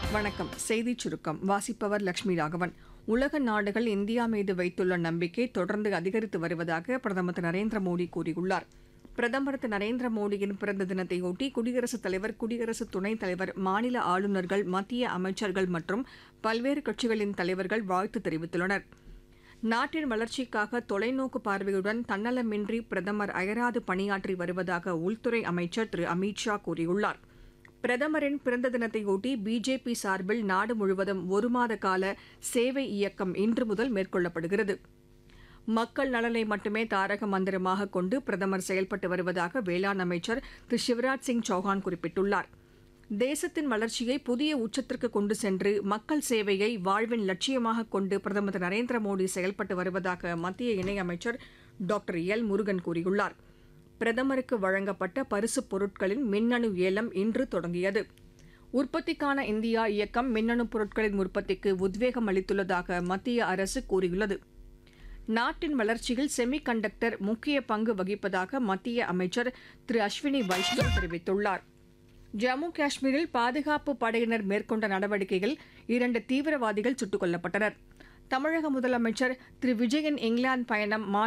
வணக்கம் செய்திச் சுருக்கம் வாசிப்பவர் லட்சுமி ராகவன் உலக நாடுகள் இந்தியா மீது வைத்துள்ள நம்பிக்கை தொடர்ந்து அதிகரித்து வருவதாக பிரதமர் திரு நரேந்திர மோடி கூறியுள்ளார் பிரதமர் திரு நரேந்திர மோடியின் பிறந்த தினத்தையொட்டி குடியரசுத் தலைவர் குடியரசு துணைத் தலைவர் மாநில ஆளுநர்கள் மத்திய அமைச்சர்கள் மற்றும் பல்வேறு கட்சிகளின் தலைவர்கள் வாழ்த்து தெரிவித்துள்ளனர் நாட்டின் வளர்ச்சிக்காக தொலைநோக்கு பார்வையுடன் தன்னலமின்றி பிரதமர் அயராது பணியாற்றி வருவதாக உள்துறை அமைச்சர் திரு அமித் ஷா கூறியுள்ளார் பிரதமரின் பிறந்த தினத்தையொட்டி பிஜேபி சார்பில் நாடு முழுவதும் ஒரு மாத கால சேவை இயக்கம் இன்று முதல் மேற்கொள்ளப்படுகிறது மக்கள் நலனை மட்டுமே தாரக மந்திரமாக கொண்டு பிரதமர் செயல்பட்டு வருவதாக வேளாண் அமைச்சர் திரு சிவராஜ் சிங் சௌஹான் குறிப்பிட்டுள்ளார் தேசத்தின் வளர்ச்சியை புதிய உச்சத்திற்கு கொண்டு சென்று மக்கள் சேவையை வாழ்வின் லட்சியமாக கொண்டு பிரதமர் திரு நரேந்திர மோடி செயல்பட்டு வருவதாக மத்திய இணையமைச்சர் டாக்டர் எல் முருகன் கூறியுள்ளார் பிரதமருக்கு வழங்கப்பட்ட பரிசுப் பொருட்களின் மின்னணு ஏலம் இன்று தொடங்கியது உற்பத்திக்கான இந்தியா இயக்கம் மின்னணு பொருட்களின் உற்பத்திக்கு உத்வேகம் அளித்துள்ளதாக மத்திய அரசு கூறியுள்ளது நாட்டின் வளர்ச்சியில் செமி கண்டக்டர் முக்கிய பங்கு வகிப்பதாக மத்திய அமைச்சர் திரு அஸ்வினி வைஷ்ணவ் தெரிவித்துள்ளார் ஜம்மு காஷ்மீரில் பாதுகாப்பு படையினர் மேற்கொண்ட நடவடிக்கையில் இரண்டு தீவிரவாதிகள் சுட்டுக் கொல்லப்பட்டனர் தமிழக முதலமைச்சர் திரு விஜயன் இங்கிலாந்து பயணம்